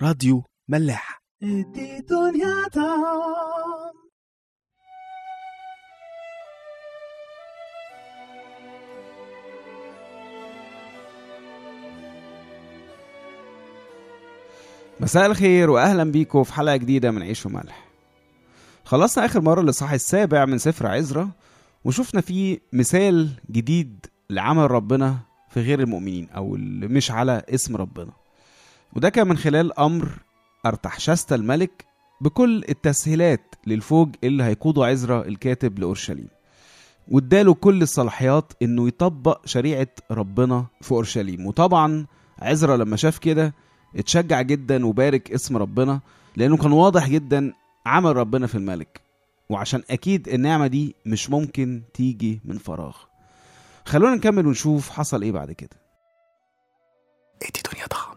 راديو ملاح دي دنيا دام مساء الخير واهلا بيكم في حلقه جديده من عيش وملح خلصنا اخر مره الاصحاح السابع من سفر عزرا وشفنا فيه مثال جديد لعمل ربنا في غير المؤمنين او اللي مش على اسم ربنا وده كان من خلال امر ارتحشست الملك بكل التسهيلات للفوج اللي هيقوده عزرا الكاتب لاورشليم واداله كل الصلاحيات انه يطبق شريعه ربنا في اورشليم وطبعا عزرا لما شاف كده اتشجع جدا وبارك اسم ربنا لانه كان واضح جدا عمل ربنا في الملك وعشان اكيد النعمه دي مش ممكن تيجي من فراغ خلونا نكمل ونشوف حصل ايه بعد كده دي دنيا ضخم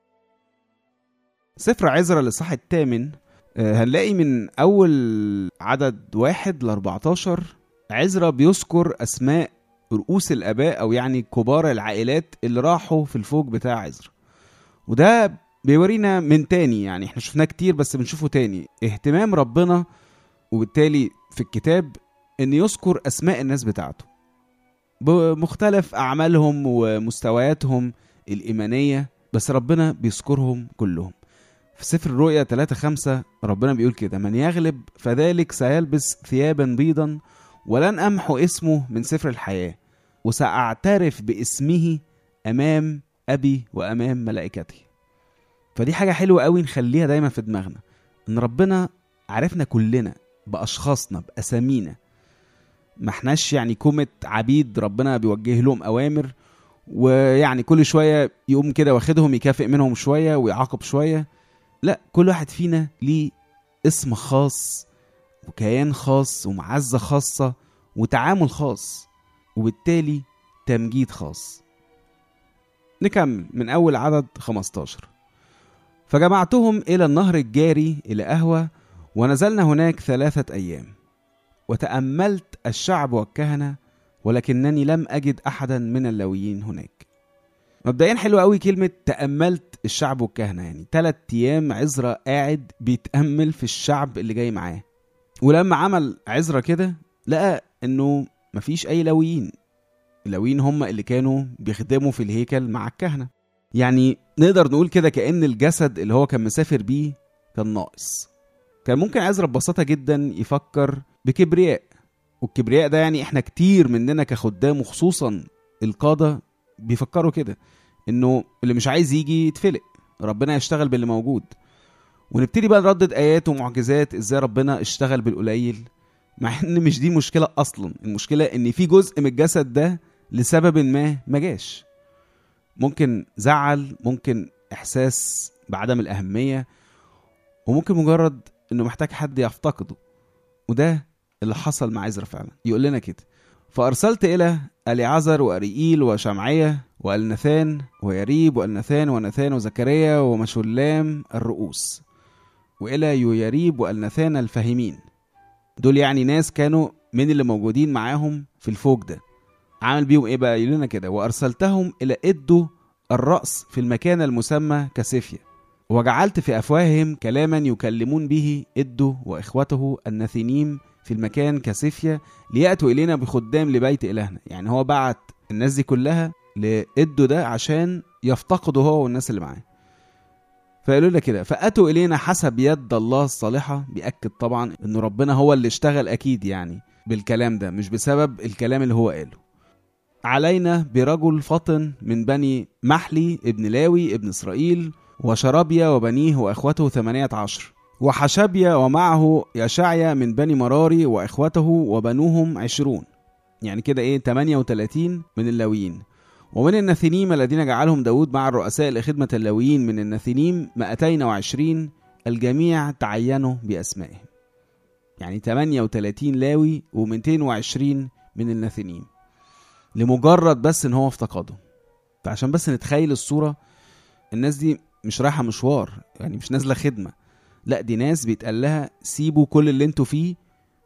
سفر عزرا الاصحاح الثامن آه، هنلاقي من اول عدد واحد ل 14 عزرا بيذكر اسماء رؤوس الاباء او يعني كبار العائلات اللي راحوا في الفوج بتاع عزرا وده بيورينا من تاني يعني احنا شفناه كتير بس بنشوفه تاني اهتمام ربنا وبالتالي في الكتاب ان يذكر اسماء الناس بتاعته بمختلف اعمالهم ومستوياتهم الايمانيه بس ربنا بيذكرهم كلهم في سفر الرؤيا 3 5 ربنا بيقول كده من يغلب فذلك سيلبس ثيابا بيضا ولن امحو اسمه من سفر الحياه وساعترف باسمه امام ابي وامام ملائكته فدي حاجه حلوه قوي نخليها دايما في دماغنا ان ربنا عرفنا كلنا باشخاصنا باسامينا ما احناش يعني كومة عبيد ربنا بيوجه لهم اوامر ويعني كل شويه يقوم كده واخدهم يكافئ منهم شويه ويعاقب شويه لا كل واحد فينا ليه اسم خاص وكيان خاص ومعزه خاصه وتعامل خاص وبالتالي تمجيد خاص نكمل من أول عدد 15 فجمعتهم إلى النهر الجاري إلى أهوى ونزلنا هناك ثلاثة أيام وتأملت الشعب والكهنة ولكنني لم أجد أحدا من اللويين هناك مبدئيا حلو قوي كلمة تأملت الشعب والكهنة يعني تلات أيام عزرا قاعد بيتأمل في الشعب اللي جاي معاه ولما عمل عزرا كده لقى إنه مفيش أي لويين اللاويين هم اللي كانوا بيخدموا في الهيكل مع الكهنة يعني نقدر نقول كده كأن الجسد اللي هو كان مسافر بيه كان ناقص كان ممكن عزرا ببساطة جدا يفكر بكبرياء والكبرياء ده يعني احنا كتير مننا كخدام وخصوصا القادة بيفكروا كده انه اللي مش عايز يجي يتفلق ربنا يشتغل باللي موجود ونبتدي بقى نردد ايات ومعجزات ازاي ربنا اشتغل بالقليل مع ان مش دي مشكلة اصلا المشكلة ان في جزء من الجسد ده لسبب ما ما جاش ممكن زعل ممكن احساس بعدم الاهميه وممكن مجرد انه محتاج حد يفتقده وده اللي حصل مع عزرا فعلا يقول لنا كده فارسلت الى اليعزر واريئيل وشمعيه والنثان ويريب والنثان ونثان وزكريا ومشلام الرؤوس والى يويريب والنثان الفاهمين دول يعني ناس كانوا من اللي موجودين معاهم في الفوج ده عمل بيهم ايه بقى يقول لنا كده وارسلتهم الى ادوا الراس في المكان المسمى كسفيا وجعلت في افواههم كلاما يكلمون به ادوا واخوته النثينيم في المكان كسفيا لياتوا الينا بخدام لبيت الهنا يعني هو بعت الناس دي كلها لادوا ده عشان يفتقدوا هو والناس اللي معاه فقالوا لنا كده فاتوا الينا حسب يد الله الصالحه بياكد طبعا ان ربنا هو اللي اشتغل اكيد يعني بالكلام ده مش بسبب الكلام اللي هو قاله علينا برجل فطن من بني محلي ابن لاوي ابن إسرائيل وشرابيا وبنيه وإخوته ثمانية عشر وحشبيا ومعه يشعيا من بني مراري وإخوته وبنوهم عشرون يعني كده إيه 38 من اللاويين ومن النثينيم الذين جعلهم داود مع الرؤساء لخدمة اللاويين من النثينيم 220 الجميع تعينوا بأسمائهم يعني 38 لاوي و220 من النثينيم لمجرد بس ان هو افتقده فعشان بس نتخيل الصورة الناس دي مش رايحة مشوار يعني مش نازلة خدمة لا دي ناس بيتقال لها سيبوا كل اللي انتوا فيه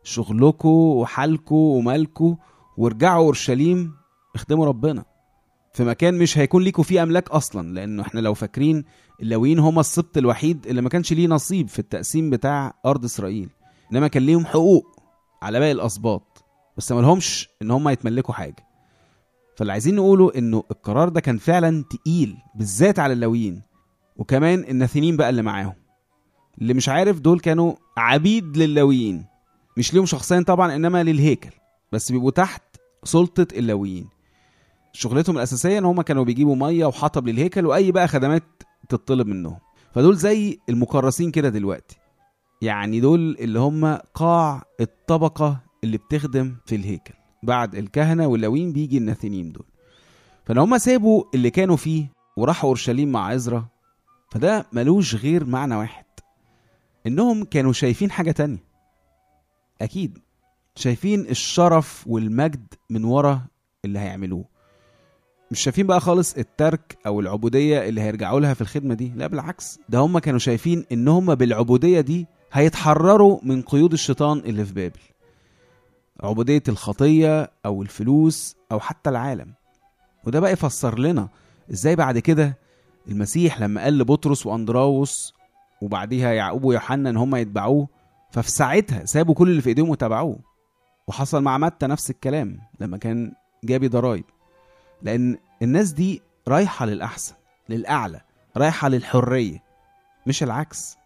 شغلكوا وحالكوا ومالكوا وارجعوا اورشليم اخدموا ربنا في مكان مش هيكون ليكوا فيه املاك اصلا لانه احنا لو فاكرين اللاويين هم السبط الوحيد اللي ما كانش ليه نصيب في التقسيم بتاع ارض اسرائيل انما كان ليهم حقوق على باقي الاسباط بس ما لهمش ان هم يتملكوا حاجه فاللي عايزين نقوله انه القرار ده كان فعلا تقيل بالذات على اللاويين وكمان الناثنين بقى اللي معاهم اللي مش عارف دول كانوا عبيد للاويين مش ليهم شخصيا طبعا انما للهيكل بس بيبقوا تحت سلطه اللاويين شغلتهم الاساسيه ان هم كانوا بيجيبوا ميه وحطب للهيكل واي بقى خدمات تطلب منهم فدول زي المكرسين كده دلوقتي يعني دول اللي هم قاع الطبقه اللي بتخدم في الهيكل بعد الكهنه واللاويين بيجي الناثنيم دول فان هم سابوا اللي كانوا فيه وراحوا اورشليم مع عزرا فده ملوش غير معنى واحد انهم كانوا شايفين حاجه تانية اكيد شايفين الشرف والمجد من ورا اللي هيعملوه مش شايفين بقى خالص الترك او العبوديه اللي هيرجعوا لها في الخدمه دي لا بالعكس ده هم كانوا شايفين ان هم بالعبوديه دي هيتحرروا من قيود الشيطان اللي في بابل عبوديه الخطيه او الفلوس او حتى العالم وده بقى يفسر لنا ازاي بعد كده المسيح لما قال لبطرس واندراوس وبعديها يعقوب ويوحنا ان هم يتبعوه ففي ساعتها سابوا كل اللي في ايديهم وتبعوه وحصل مع متى نفس الكلام لما كان جابي ضرايب لان الناس دي رايحه للاحسن للاعلى رايحه للحريه مش العكس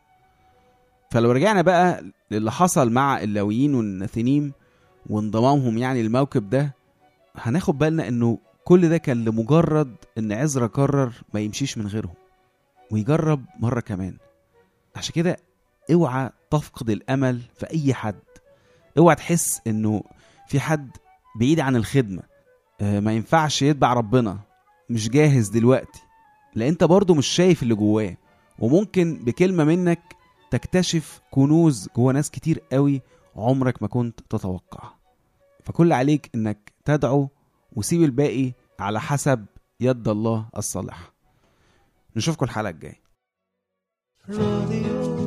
فلو رجعنا بقى للي حصل مع اللاويين والناثنيم وانضمامهم يعني للموكب ده هناخد بالنا انه كل ده كان لمجرد ان عزرا قرر ما يمشيش من غيرهم ويجرب مره كمان عشان كده اوعى تفقد الامل في اي حد اوعى تحس انه في حد بعيد عن الخدمه آه، ما ينفعش يتبع ربنا مش جاهز دلوقتي لا انت برضه مش شايف اللي جواه وممكن بكلمه منك تكتشف كنوز جوه ناس كتير قوي عمرك ما كنت تتوقع فكل عليك انك تدعو وسيب الباقي على حسب يد الله الصالح نشوفكم الحلقه الجايه راديو